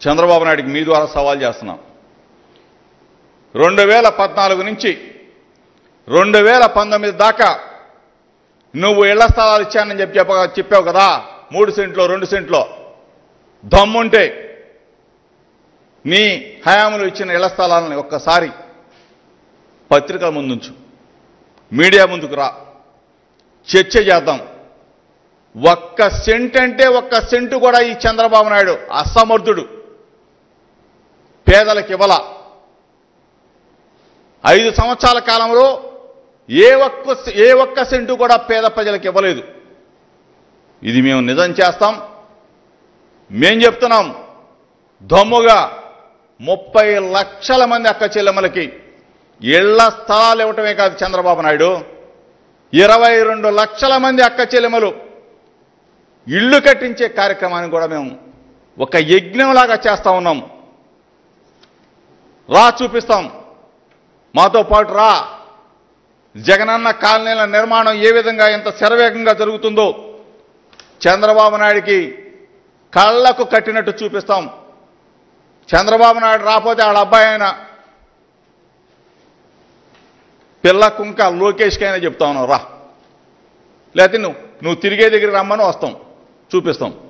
చంద్రబాబు నాయుడికి మీ ద్వారా సవాల్ చేస్తున్నాం రెండు వేల పద్నాలుగు నుంచి రెండు వేల పంతొమ్మిది దాకా నువ్వు ఇళ్ల స్థలాలు ఇచ్చానని చెప్పి చెప్ప చెప్పావు కదా మూడు సెంట్లో రెండు సెంట్లో దమ్ముంటే నీ హయాములు ఇచ్చిన ఇళ్ల స్థలాలని ఒక్కసారి పత్రికల ముందుంచు మీడియా ముందుకు రా చర్చ చేద్దాం ఒక్క సెంట్ అంటే ఒక్క సెంటు కూడా ఈ చంద్రబాబు నాయుడు అసమర్థుడు పేదలకు ఇవ్వాల ఐదు సంవత్సరాల కాలంలో ఏ ఒక్క ఏ ఒక్క సెంటు కూడా పేద ప్రజలకు ఇవ్వలేదు ఇది మేము నిజం చేస్తాం మేం చెప్తున్నాం దమ్ముగా ముప్పై లక్షల మంది అక్క చెల్లెమ్మలకి ఇళ్ల స్థలాలు ఇవ్వటమే కాదు చంద్రబాబు నాయుడు ఇరవై రెండు లక్షల మంది అక్క చెల్లెమ్మలు ఇళ్ళు కట్టించే కార్యక్రమాన్ని కూడా మేము ఒక యజ్ఞంలాగా చేస్తా ఉన్నాం రా చూపిస్తాం మాతో పాటు రా జగనన్న కాలనీల నిర్మాణం ఏ విధంగా ఎంత శరవేగంగా జరుగుతుందో చంద్రబాబు నాయుడికి కళ్ళకు కట్టినట్టు చూపిస్తాం చంద్రబాబు నాయుడు రాకపోతే వాళ్ళ అబ్బాయి అయినా పిల్ల కుంక లోకేష్కైనా చెప్తా ఉన్నావు రా లేకపోతే నువ్వు నువ్వు తిరిగే దగ్గర రమ్మని వస్తాం చూపిస్తాం